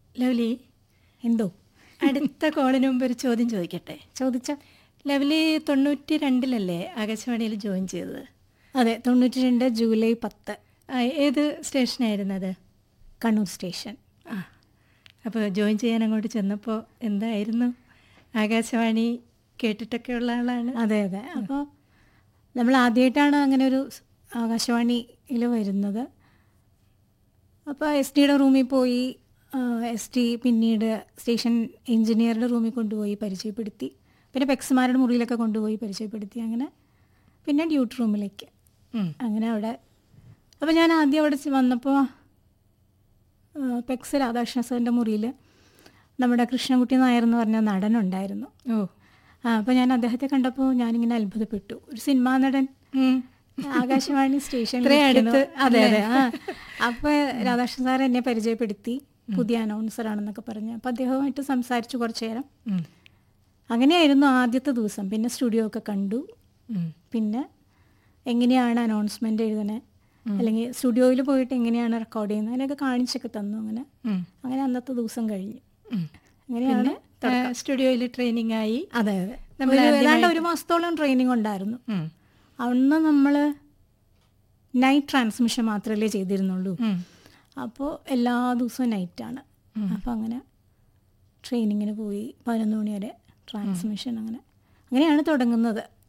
Lovely എന്തോ അടുത്ത കോളിന് മുമ്പ് ഒരു ചോദ്യം ചോദിക്കട്ടെ ചോദിച്ച ലവ്ലി തൊണ്ണൂറ്റി രണ്ടിലല്ലേ ആകാശവാണിയിൽ ജോയിൻ ചെയ്തത് അതെ തൊണ്ണൂറ്റി രണ്ട് ജൂലൈ പത്ത് ആ, ഏത് സ്റ്റേഷനായിരുന്നത് കണ്ണൂർ സ്റ്റേഷൻ ആ അപ്പോൾ ജോയിൻ ചെയ്യാൻ അങ്ങോട്ട് ചെന്നപ്പോൾ എന്തായിരുന്നു ആകാശവാണി കേട്ടിട്ടൊക്കെ ഉള്ള ആളാണ് അതെ അതെ അപ്പോൾ നമ്മൾ ആദ്യമായിട്ടാണ് അങ്ങനെ ഒരു സ് ആകാശവാണിയിൽ വരുന്നത് അപ്പോൾ എസ് ടിയുടെ റൂമിൽ പോയി എസ് ടി പിന്നീട് സ്റ്റേഷൻ എഞ്ചിനീയറുടെ റൂമിൽ കൊണ്ടുപോയി പരിചയപ്പെടുത്തി പിന്നെ പെക്സ്മാരുടെ മുറിയിലൊക്കെ കൊണ്ടുപോയി പരിചയപ്പെടുത്തി അങ്ങനെ പിന്നെ ഡ്യൂട്ടി റൂമിലേക്ക് ഉം. അങ്ങനെ അവിടെ അപ്പോൾ ഞാൻ ആദ്യം അവിടെ ചെ- വന്നപ്പോൾ ആ, പെക്സ് രാധാകൃഷ്ണ സാറിൻ്റെ മുറിയിൽ നമ്മുടെ കൃഷ്ണൻകുട്ടി നായർ എന്ന് പറഞ്ഞ നടനുണ്ടായിരുന്നു ഓ ആ അപ്പോൾ ഞാൻ അദ്ദേഹത്തെ കണ്ടപ്പോൾ ഞാനിങ്ങനെ അത്ഭുതപ്പെട്ടു ഒരു സിനിമാ നടൻ ഉം. ആകാശവാണി സ്റ്റേഷനിൽ ഇത്രയും ഇരിക്കുന്നു. അടുത്ത്, അതെ അതെ അല്ലേ? ആ അപ്പോൾ രാധാകൃഷ്ണൻ സാർ എന്നെ പരിചയപ്പെടുത്തി പുതിയ അനൗൺസർ ആണെന്നൊക്കെ പറഞ്ഞു അപ്പോൾ അദ്ദേഹവുമായിട്ട് സംസാരിച്ചു കുറച്ചു നേരം ഉം. അങ്ങനെയായിരുന്നു ആദ്യത്തെ ദിവസം പിന്നെ സ്റ്റുഡിയോ ഒക്കെ കണ്ടു ഉം. പിന്നെ എങ്ങനെയാണ് അനൗൺസ്മെൻ്റ് എഴുതണേ അല്ലെങ്കിൽ സ്റ്റുഡിയോയിൽ പോയിട്ട് എങ്ങനെയാണ് റെക്കോർഡ് ചെയ്യുന്നത് അതിനൊക്കെ കാണിച്ചൊക്കെ തന്നു അങ്ങനെ ഉം. അങ്ങനെ അന്നത്തെ ദിവസം കഴിഞ്ഞു ഉം. അങ്ങനെയാണ് പിന്നെ സ്റ്റുഡിയോയിൽ ട്രെയിനിങ് ആയി അതെ അതെ നമ്മൾ ഒരു- ആദ്യമായിട്ട് ഏതാണ്ട് ഒരു മാസത്തോളം ട്രെയിനിങ് ഉണ്ടായിരുന്നു ഉം. അന്ന് നമ്മൾ നൈറ്റ് ട്രാൻസ്മിഷൻ മാത്രമല്ലേ ചെയ്തിരുന്നുള്ളൂ ഉം. അപ്പോൾ എല്ലാ ദിവസവും നൈറ്റാണ് അപ്പോൾ അങ്ങനെ ട്രെയിനിങ്ങിന് പോയി പതിനൊന്ന് മണി വരെ ട്രാൻസ്മിഷൻ അങ്ങനെ അങ്ങനെയാണ് തുടങ്ങുന്നത്